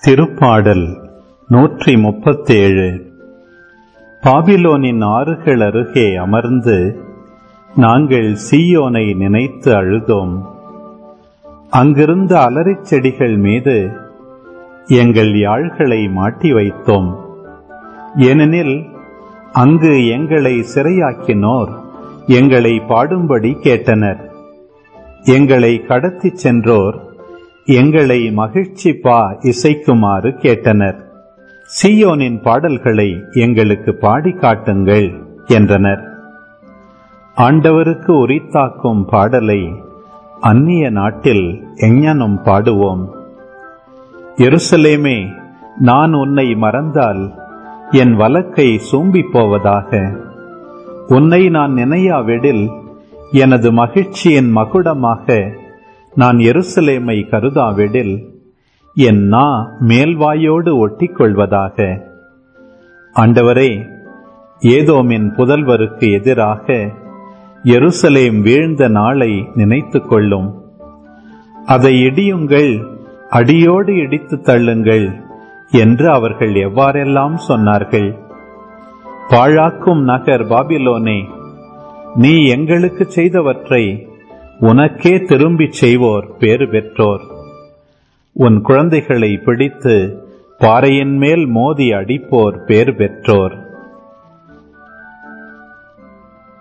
திருப்பாடல் நூற்றி முப்பத்தேழு பாபிலோனின் ஆறுகள் அருகே அமர்ந்து நாங்கள் சீயோனை நினைத்து அழுதோம் அங்கிருந்த அலரிச் செடிகள் மீது எங்கள் யாழ்களை மாட்டி வைத்தோம் ஏனெனில் அங்கு எங்களை சிறையாக்கினோர் எங்களை பாடும்படி கேட்டனர் எங்களை கடத்திச் சென்றோர் எங்களை மகிழ்ச்சி பா இசைக்குமாறு கேட்டனர் சீயோனின் பாடல்களை எங்களுக்கு பாடி காட்டுங்கள் என்றனர் ஆண்டவருக்கு உரித்தாக்கும் பாடலை அந்நிய நாட்டில் எஞ்ஞனும் பாடுவோம் எருசலேமே நான் உன்னை மறந்தால் என் வழக்கை சூம்பிப் போவதாக உன்னை நான் நினையாவிடில் எனது மகிழ்ச்சியின் மகுடமாக நான் எருசலேமை கருதாவிடில் என் நா மேல்வாயோடு ஒட்டிக்கொள்வதாக ஆண்டவரே ஏதோமின் புதல்வருக்கு எதிராக எருசலேம் வீழ்ந்த நாளை நினைத்துக் கொள்ளும் அதை இடியுங்கள் அடியோடு இடித்து தள்ளுங்கள் என்று அவர்கள் எவ்வாறெல்லாம் சொன்னார்கள் பாழாக்கும் நகர் பாபிலோனே நீ எங்களுக்கு செய்தவற்றை உனக்கே திரும்பிச் செய்வோர் பேறு பெற்றோர் உன் குழந்தைகளை பிடித்து பாறையின் மேல் மோதி அடிப்போர் பேறு பெற்றோர்